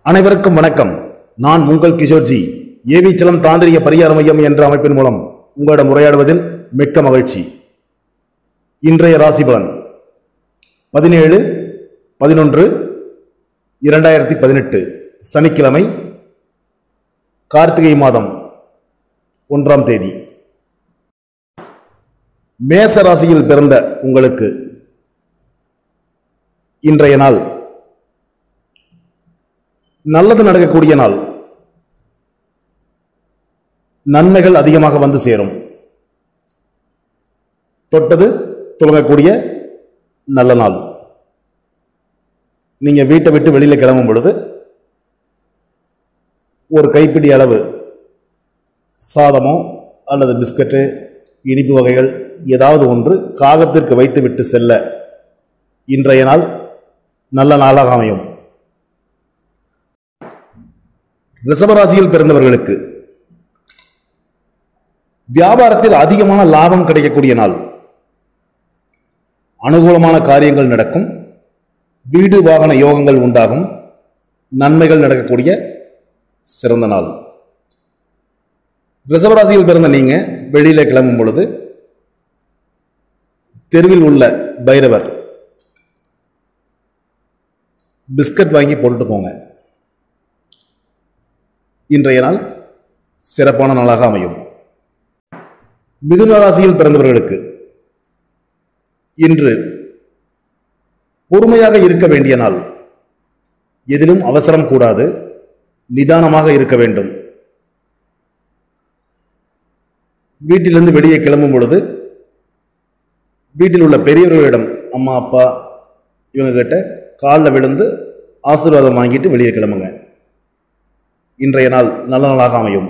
அனைவருக்கும் வணக்கம் நான் உங்கள் கிஷோர்ஜி ஏவிச்சலம் தாந்திரிக பரிகார மையம் என்ற அமைப்பின் மூலம் உங்களிடம் உரையாடுவதில் மிக்க மகிழ்ச்சி இன்றைய ராசி பலன் பதினேழு பதினொன்று இரண்டாயிரத்தி பதினெட்டு சனிக்கிழமை கார்த்திகை மாதம் ஒன்றாம் தேதி மேச ராசியில் பிறந்த உங்களுக்கு இன்றைய நாள் நல்லது நடக்கக்கூடிய நாள் நன்மைகள் அதிகமாக வந்து சேரும் தொட்டது துலங்கக்கூடிய நல்ல நாள் நீங்க வீட்டை விட்டு வெளியில கிளம்பும் பொழுது ஒரு கைப்பிடி அளவு சாதமோ அல்லது பிஸ்கட்டு இனிப்பு வகைகள் ஏதாவது ஒன்று காகத்திற்கு வைத்துவிட்டு செல்ல இன்றைய நாள் நல்ல நாளாக அமையும் ரிஷபராசியில் பிறந்தவர்களுக்கு வியாபாரத்தில் அதிகமான லாபம் கிடைக்கக்கூடிய நாள் அனுகூலமான காரியங்கள் நடக்கும் வீடு வாகன யோகங்கள் உண்டாகும் நன்மைகள் நடக்கக்கூடிய சிறந்த நாள் ரிஷபராசியில் பிறந்த நீங்க வெளியில கிளம்பும் பொழுது தெருவில் உள்ள பைரவர் பிஸ்கட் வாங்கி போட்டுட்டு போங்க இன்றைய நாள் சிறப்பான நாளாக அமையும் மிதுன ராசியில் பிறந்தவர்களுக்கு இன்று பொறுமையாக இருக்க வேண்டிய நாள் எதிலும் அவசரம் கூடாது நிதானமாக இருக்க வேண்டும் வீட்டிலிருந்து வெளியே கிளம்பும் பொழுது வீட்டில் உள்ள பெரியவர்களிடம் அம்மா அப்பா இவங்க கிட்ட காலில் விழுந்து ஆசீர்வாதம் வாங்கிட்டு வெளியே கிளம்புங்க இன்றைய நாள் நல்ல நாளாக அமையும்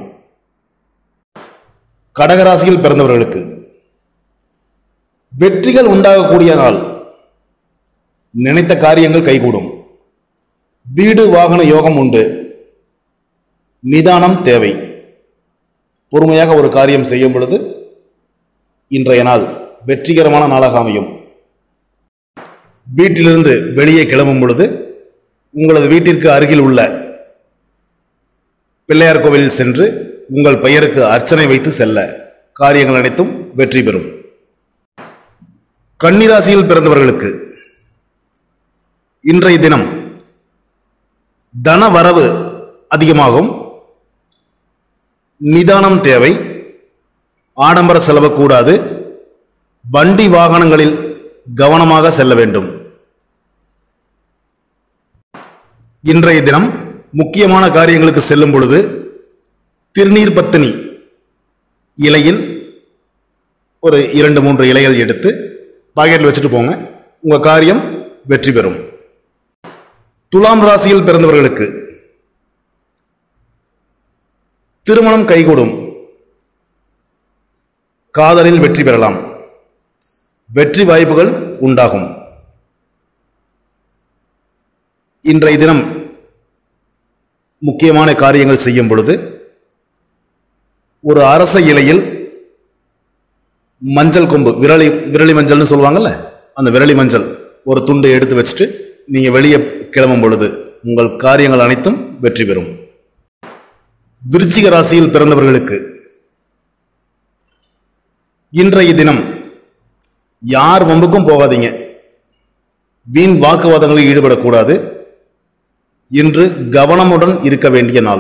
கடகராசியில் பிறந்தவர்களுக்கு வெற்றிகள் உண்டாகக்கூடிய நாள் நினைத்த காரியங்கள் கைகூடும் வீடு வாகன யோகம் உண்டு நிதானம் தேவை பொறுமையாக ஒரு காரியம் செய்யும் பொழுது இன்றைய நாள் வெற்றிகரமான நாளாக அமையும் வீட்டிலிருந்து வெளியே கிளம்பும் பொழுது உங்களது வீட்டிற்கு அருகில் உள்ள பிள்ளையார் கோவிலில் சென்று உங்கள் பெயருக்கு அர்ச்சனை வைத்து செல்ல காரியங்கள் அனைத்தும் வெற்றி பெறும் கன்னிராசியில் பிறந்தவர்களுக்கு இன்றைய தினம் தன வரவு அதிகமாகும் நிதானம் தேவை ஆடம்பர செலவு கூடாது வண்டி வாகனங்களில் கவனமாக செல்ல வேண்டும் இன்றைய தினம் முக்கியமான காரியங்களுக்கு செல்லும் பொழுது திருநீர் பத்தினி இலையில் ஒரு இரண்டு மூன்று இலைகள் எடுத்து பாக்கெட்டில் வச்சுட்டு போங்க உங்கள் காரியம் வெற்றி பெறும் துலாம் ராசியில் பிறந்தவர்களுக்கு திருமணம் கைகூடும் காதலில் வெற்றி பெறலாம் வெற்றி வாய்ப்புகள் உண்டாகும் இன்றைய தினம் முக்கியமான காரியங்கள் செய்யும் பொழுது ஒரு அரச இலையில் மஞ்சள் கொம்பு விரலி விரலி மஞ்சள்னு சொல்லுவாங்கல்ல அந்த விரலி மஞ்சள் ஒரு துண்டை எடுத்து வச்சுட்டு நீங்க வெளியே கிளம்பும் பொழுது உங்கள் காரியங்கள் அனைத்தும் வெற்றி பெறும் விருச்சிக ராசியில் பிறந்தவர்களுக்கு இன்றைய தினம் யார் வம்புக்கும் போகாதீங்க வீண் வாக்குவாதங்களில் ஈடுபடக்கூடாது இன்று கவனமுடன் இருக்க வேண்டிய நாள்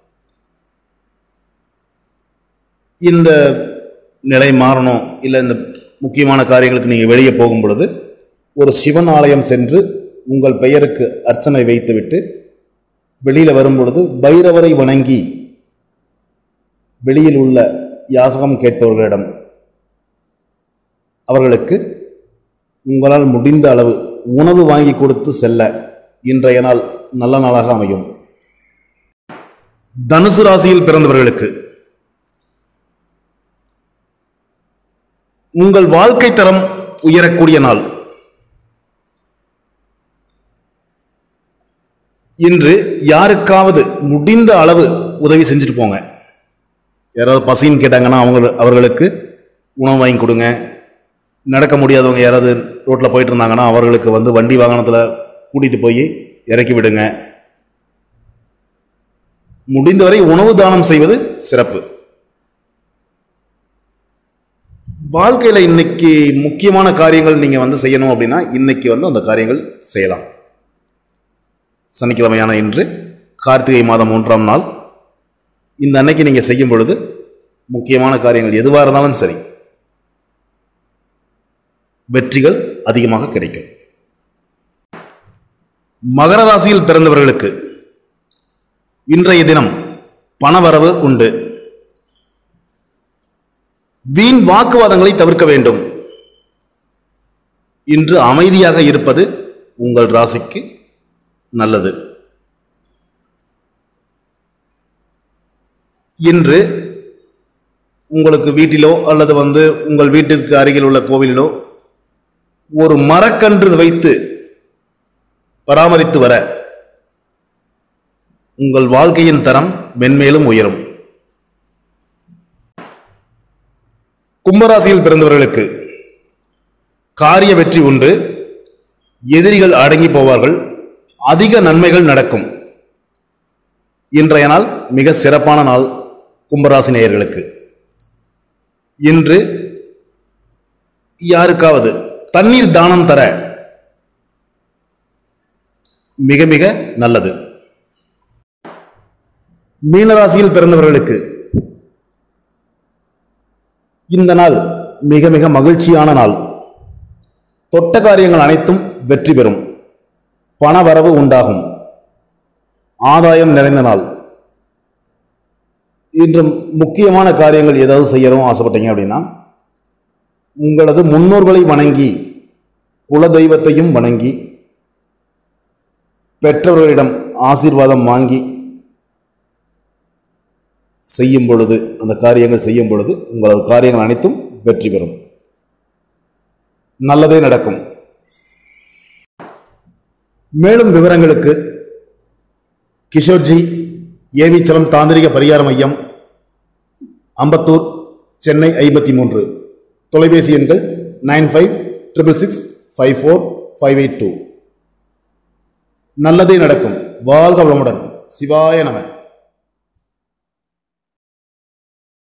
இந்த நிலை மாறணும் இல்லை இந்த முக்கியமான காரியங்களுக்கு நீங்கள் வெளியே போகும் பொழுது ஒரு சிவன் ஆலயம் சென்று உங்கள் பெயருக்கு அர்ச்சனை வைத்துவிட்டு வெளியில் வரும் பொழுது பைரவரை வணங்கி வெளியில் உள்ள யாசகம் கேட்பவர்களிடம் அவர்களுக்கு உங்களால் முடிந்த அளவு உணவு வாங்கி கொடுத்து செல்ல இன்றைய நாள் நல்ல நாளாக அமையும் தனுசு ராசியில் பிறந்தவர்களுக்கு உங்கள் வாழ்க்கை தரம் உயரக்கூடிய நாள் இன்று யாருக்காவது முடிந்த அளவு உதவி செஞ்சுட்டு போங்க யாராவது பசின்னு கேட்டாங்கன்னா அவங்க அவர்களுக்கு உணவு வாங்கி கொடுங்க நடக்க முடியாதவங்க யாராவது ரோட்டில் போயிட்டு இருந்தாங்கன்னா அவர்களுக்கு வந்து வண்டி வாகனத்தில் கூட்டிகிட்டு போய் இறக்கி விடுங்க முடிந்தவரை உணவு தானம் செய்வது சிறப்பு வாழ்க்கையில் இன்னைக்கு முக்கியமான காரியங்கள் நீங்கள் வந்து செய்யணும் அப்படின்னா இன்னைக்கு வந்து அந்த காரியங்கள் செய்யலாம் சனிக்கிழமையான இன்று கார்த்திகை மாதம் மூன்றாம் நாள் இந்த அன்னைக்கு நீங்கள் செய்யும் பொழுது முக்கியமான காரியங்கள் எதுவாக இருந்தாலும் சரி வெற்றிகள் அதிகமாக கிடைக்கும் மகர ராசியில் பிறந்தவர்களுக்கு இன்றைய தினம் பணவரவு உண்டு வீண் வாக்குவாதங்களை தவிர்க்க வேண்டும் இன்று அமைதியாக இருப்பது உங்கள் ராசிக்கு நல்லது இன்று உங்களுக்கு வீட்டிலோ அல்லது வந்து உங்கள் வீட்டிற்கு அருகில் உள்ள கோவிலிலோ ஒரு மரக்கன்று வைத்து பராமரித்து வர உங்கள் வாழ்க்கையின் தரம் மென்மேலும் உயரும் கும்பராசியில் பிறந்தவர்களுக்கு காரிய வெற்றி உண்டு எதிரிகள் அடங்கி போவார்கள் அதிக நன்மைகள் நடக்கும் இன்றைய நாள் மிக சிறப்பான நாள் கும்பராசி நேயர்களுக்கு இன்று யாருக்காவது தண்ணீர் தானம் தர மிக மிக நல்லது மீனராசியில் பிறந்தவர்களுக்கு இந்த நாள் மிக மிக மகிழ்ச்சியான நாள் தொட்ட காரியங்கள் அனைத்தும் வெற்றி பெறும் பண வரவு உண்டாகும் ஆதாயம் நிறைந்த நாள் இன்று முக்கியமான காரியங்கள் ஏதாவது செய்யறோம் ஆசைப்பட்டீங்க அப்படின்னா உங்களது முன்னோர்களை வணங்கி குல தெய்வத்தையும் வணங்கி பெற்றவர்களிடம் ஆசீர்வாதம் வாங்கி செய்யும் பொழுது அந்த காரியங்கள் செய்யும் பொழுது உங்களது காரியங்கள் அனைத்தும் வெற்றி பெறும் நல்லதே நடக்கும் மேலும் விவரங்களுக்கு கிஷோர்ஜி ஏவிச்சலம் தாந்திரிக பரிகார மையம் அம்பத்தூர் சென்னை ஐம்பத்தி மூன்று தொலைபேசி எண்கள் nine five triple six five four five eight two நல்லதே நடக்கும் வாழ்க வளமுடன் சிவாய நம